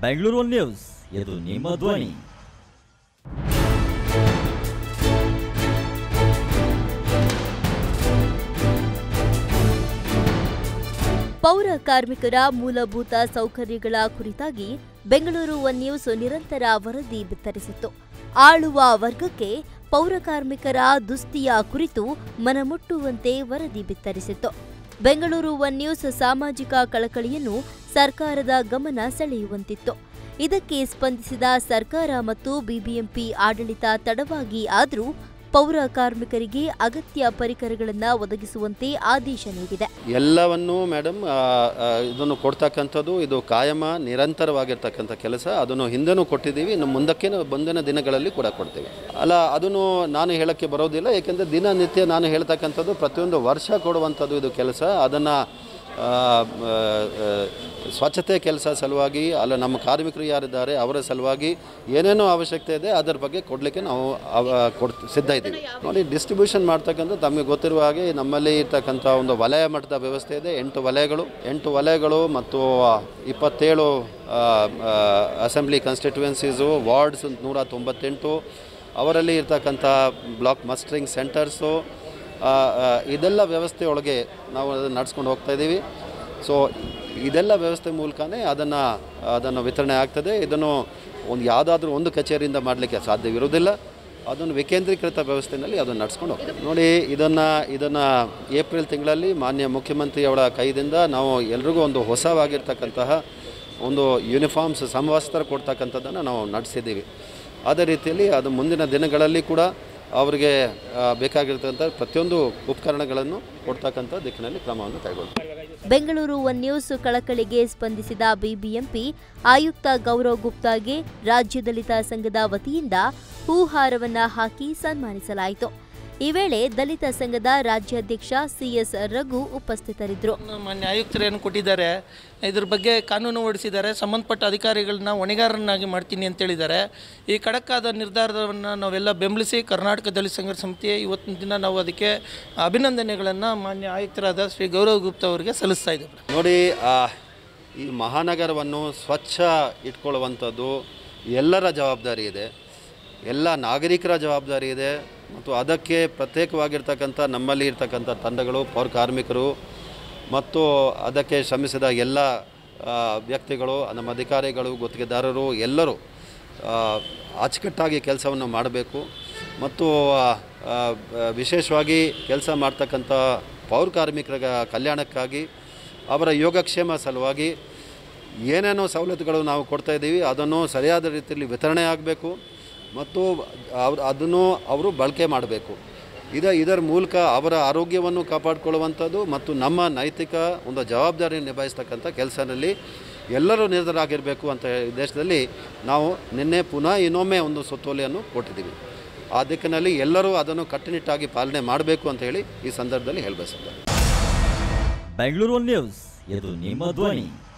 Bengaluru news ಇದು ನಿಮ್ಮ ಧ್ವನಿ ಪೌರ ಕಾರ್ಮಿಕರ ಮೂಲಭೂತ ಸೌಕರ್ಯಗಳ ಕುರಿತಾಗಿ ಬೆಂಗಳೂರು ಒನ್ ನ್ಯೂಸ್ ನಿರಂತರ ವರದಿ ಬಿತ್ತರಿಸಿತ್ತು ಆಳುವ ವರ್ಗಕ್ಕೆ ಪೌರ ಕಾರ್ಮಿಕರ ದುಸ್ತಿಯ ಕುರಿತು ಮನಮುಟ್ಟುವಂತೆ ವರದಿ ಬಿತ್ತರಿಸಿತ್ತು ಬೆಂಗಳೂರು ಒನ್ ನ್ಯೂಸ್ ಸಾಮಾಜಿಕ ಕಳಕಳಿಯನ್ನು ಸರ್ಕಾರದ ಗಮನ ಸೆಳೆಯುವಂತಿತ್ತು ಇದಕ್ಕೆ ಸ್ಪಂದಿಸಿದ ಸರ್ಕಾರ ಮತ್ತು ಬಿಬಿಎಂಪಿ ಆಡಳಿತ ತಡವಾಗಿ ಆದರೂ ಪೌರ ಕಾರ್ಮಿಕರಿಗೆ ಅಗತ್ಯ ಪರಿಕರಗಳನ್ನು ಒದಗಿಸುವಂತೆ ಆದೇಶ ನೀಡಿದೆ ಎಲ್ಲವನ್ನೂ ಮೇಡಮ್ ಆ, ಆ, ಇದನ್ನು ಕೊಡ್ತಕ್ಕಂಥದ್ದು ಇದು ಕಾಯಮ ನಿರಂತರವಾಗಿರ್ತಕ್ಕಂಥ ಕೆಲಸ ಅದನ್ನು ಹಿಂದೆನೂ ಕೊಟ್ಟಿದ್ದೀವಿ ಇನ್ನು ಮುಂದಕ್ಕೆ ಮುಂದಿನ ದಿನಗಳಲ್ಲಿ ಕೂಡ ಕೊಡ್ತೀವಿ ಅಲ್ಲ ಅದನ್ನು ನಾನು ಹೇಳೋಕ್ಕೆ ಬರೋದಿಲ್ಲ ಏಕೆಂದರೆ ದಿನನಿತ್ಯ ನಾನು ಹೇಳ್ತಕ್ಕಂಥದ್ದು ಪ್ರತಿಯೊಂದು ವರ್ಷ ಕೊಡುವಂಥದ್ದು ಇದು ಕೆಲಸ ಅದನ್ನು ಸ್ವಚ್ಛತೆ ಕೆಲಸ ಸಲುವಾಗಿ ಅಲ್ಲ ನಮ್ಮ ಕಾರ್ಮಿಕರು ಯಾರಿದ್ದಾರೆ ಅವರ ಸಲುವಾಗಿ ಏನೇನೋ ಅವಶ್ಯಕತೆ ಇದೆ ಅದರ ಬಗ್ಗೆ ಕೊಡಲಿಕ್ಕೆ ನಾವು ಅವ ಕೊಡ್ ಸಿದ್ಧ ಇದ್ದೀವಿ ನೋಡಿ ಡಿಸ್ಟ್ರಿಬ್ಯೂಷನ್ ಮಾಡ್ತಕ್ಕಂಥ ತಮಗೆ ಗೊತ್ತಿರುವ ಹಾಗೆ ನಮ್ಮಲ್ಲಿ ಇರ್ತಕ್ಕಂಥ ಒಂದು ವಲಯ ಮಟ್ಟದ ವ್ಯವಸ್ಥೆ ಇದೆ ಎಂಟು ವಲಯಗಳು ಎಂಟು ವಲಯಗಳು ಮತ್ತು ಇಪ್ಪತ್ತೇಳು ಅಸೆಂಬ್ಲಿ ಕಾನ್ಸ್ಟಿಟ್ಯೂಯೆನ್ಸೀಸು ವಾರ್ಡ್ಸ್ ನೂರ ತೊಂಬತ್ತೆಂಟು ಅವರಲ್ಲಿ ಇರ್ತಕ್ಕಂಥ ಬ್ಲಾಕ್ ಮಸ್ಟರಿಂಗ್ ಸೆಂಟರ್ಸು ಆ, ಆ, ಇದೆಲ್ಲ ವ್ಯವಸ್ಥೆ ಒಳಗೆ ನಾವು ಅದನ್ನು ನಡ್ಸ್ಕೊಂಡು ಹೋಗ್ತಾ ಇದ್ದೀವಿ ಸೊ ಇದೆಲ್ಲ ವ್ಯವಸ್ಥೆ ಮೂಲಕನೇ ಅದನ್ನು ಅದನ್ನು ವಿತರಣೆ ಆಗ್ತದೆ ಇದನ್ನು ಒಂದು ಯಾವುದಾದ್ರೂ ಒಂದು ಕಚೇರಿಯಿಂದ ಮಾಡಲಿಕ್ಕೆ ಸಾಧ್ಯವಿರೋದಿಲ್ಲ ಅದನ್ನು ವಿಕೇಂದ್ರೀಕೃತ ವ್ಯವಸ್ಥೆಯಲ್ಲಿ ಅದನ್ನು ನಡ್ಸ್ಕೊಂಡು ಹೋಗ್ತೀವಿ ನೋಡಿ ಇದನ್ನು ಇದನ್ನು ಏಪ್ರಿಲ್ ತಿಂಗಳಲ್ಲಿ ಮಾನ್ಯ ಮುಖ್ಯಮಂತ್ರಿಯವರ ಕೈದಿಂದ ನಾವು ಎಲ್ರಿಗೂ ಒಂದು ಹೊಸವಾಗಿರ್ತಕ್ಕಂತಹ ಒಂದು ಯೂನಿಫಾರ್ಮ್ಸ್ ಸಮವಸ್ತ್ರ ಕೊಡ್ತಕ್ಕಂಥದ್ದನ್ನು ನಾವು ನಡೆಸಿದ್ದೀವಿ ಅದೇ ರೀತಿಯಲ್ಲಿ ಅದು ಮುಂದಿನ ದಿನಗಳಲ್ಲಿ ಕೂಡ ಅವರಿಗೆ ಆ, ಬೇಕಾಗಿರ್ತಕ್ಕಂಥ ಪ್ರತಿಯೊಂದು ಉಪಕರಣಗಳನ್ನು ಕೊಡ್ತಕ್ಕಂಥ ದಿಕ್ಕಿನಲ್ಲಿ ಕ್ರಮವನ್ನು ಕೈಗೊಳ್ತೀವಿ ಬೆಂಗಳೂರು ಒನ್ ನ್ಯೂಸ್ ಕಳಕಳಿಗೆ ಸ್ಪಂದಿಸಿದ ಬಿಬಿಎಂಪಿ ಆಯುಕ್ತ ಗೌರವ್ ಗುಪ್ತಾಗೆ ರಾಜ್ಯ ದಲಿತ ಸಂಘದ ವತಿಯಿಂದ ಹೂಹಾರವನ್ನ ಹಾಕಿ ಸನ್ಮಾನಿಸಲಾಯಿತು ಈ ವೇಳೆ ದಲಿತ ಸಂಘದ ರಾಜ್ಯಾಧ್ಯಕ್ಷ ಸಿಎಸ್ ರಘು ಉಪಸ್ಥಿತರಿದ್ದರು ಮಾನ್ಯ ಆಯುಕ್ತರು ಏನು ಕೊಟ್ಟಿದ್ದಾರೆ ಇದ್ರ ಬಗ್ಗೆ ಕಾನೂನು ಹೊರಡಿಸಿದ್ದಾರೆ ಸಂಬಂಧಪಟ್ಟ ಅಧಿಕಾರಿಗಳನ್ನ ಹೊಣೆಗಾರರನ್ನಾಗಿ ಮಾಡ್ತೀನಿ ಅಂತ ಹೇಳಿದ್ದಾರೆ ಈ ಖಡಕ್ಕಾದ ನಿರ್ಧಾರವನ್ನು ನಾವೆಲ್ಲ ಬೆಂಬಲಿಸಿ ಕರ್ನಾಟಕ ದಲಿತ ಸಂಘರ್ಷ ಸಮಿತಿ ಇವತ್ತಿನ ದಿನ ನಾವು ಅದಕ್ಕೆ ಅಭಿನಂದನೆಗಳನ್ನು ಮಾನ್ಯ ಆಯುಕ್ತರಾದ ಶ್ರೀ ಗೌರವ್ ಗುಪ್ತಾ ಅವರಿಗೆ ಸಲ್ಲಿಸ್ತಾ ಇದ್ದೇವೆ ನೋಡಿ ಆ, ಈ ಮಹಾನಗರವನ್ನು ಸ್ವಚ್ಛ ಇಟ್ಕೊಳ್ಳುವಂಥದ್ದು ಎಲ್ಲರ ಜವಾಬ್ದಾರಿ ಇದೆ ಎಲ್ಲ ನಾಗರಿಕರ ಜವಾಬ್ದಾರಿ ಇದೆ ಮತ್ತು ಅದಕ್ಕೆ ಪ್ರತ್ಯೇಕವಾಗಿರ್ತಕ್ಕಂಥ ನಮ್ಮಲ್ಲಿ ಇರ್ತಕ್ಕಂಥ ತಂಡಗಳು ಪೌರ ಕಾರ್ಮಿಕರು ಮತ್ತು ಅದಕ್ಕೆ ಶ್ರಮಿಸಿದ ಎಲ್ಲ ಆ, ವ್ಯಕ್ತಿಗಳು ನಮ್ಮ ಅಧಿಕಾರಿಗಳು ಗುತ್ತಿಗೆದಾರರು ಎಲ್ಲರೂ ಆ, ಅಚ್ಚುಕಟ್ಟಾಗಿ ಕೆಲಸವನ್ನು ಮಾಡಬೇಕು ಮತ್ತು ಆ, ಆ, ವಿಶೇಷವಾಗಿ ಕೆಲಸ ಮಾಡ್ತಕ್ಕಂಥ ಪೌರ ಕಾರ್ಮಿಕರ ಕಲ್ಯಾಣಕ್ಕಾಗಿ ಅವರ ಯೋಗಕ್ಷೇಮ ಸಲುವಾಗಿ ಏನೇನೋ ಸವಲತ್ತುಗಳು ನಾವು ಕೊಡ್ತಾ ಇದ್ದೀವಿ ಅದನ್ನು ಸರಿಯಾದ ರೀತಿಯಲ್ಲಿ ವಿತರಣೆ ಆಗಬೇಕು ಮತ್ತು ಅವ್ರು ಅದನ್ನು ಅವರು ಬಳಕೆ ಮಾಡಬೇಕು ಇದ ಇದರ ಮೂಲಕ ಅವರ ಆರೋಗ್ಯವನ್ನು ಕಾಪಾಡಿಕೊಳ್ಳುವಂಥದ್ದು ಮತ್ತು ನಮ್ಮ ನೈತಿಕ ಒಂದು ಜವಾಬ್ದಾರಿ ನಿಭಾಯಿಸ್ತಕ್ಕಂಥ ಕೆಲಸದಲ್ಲಿ ಎಲ್ಲರೂ ನಿರ್ಧಾರಾಗಿರಬೇಕು ಅಂತ ದೇಶದಲ್ಲಿ ನಾವು ನಿನ್ನೆ ಪುನಃ ಇನ್ನೊಮ್ಮೆ ಒಂದು ಸುತ್ತೋಲೆಯನ್ನು ಕೊಟ್ಟಿದ್ದೀವಿ ಆ ದಿಕ್ಕಿನಲ್ಲಿ ಎಲ್ಲರೂ ಅದನ್ನು ಕಟ್ಟುನಿಟ್ಟಾಗಿ ಪಾಲನೆ ಮಾಡಬೇಕು ಅಂತ ಹೇಳಿ ಈ ಸಂದರ್ಭದಲ್ಲಿ ಹೇಳಬಯಸುತ್ತೇನೆ ಬೆಂಗಳೂರು ನ್ಯೂಸ್ ಇದು ನಿಮ್ಮ ಧ್ವನಿ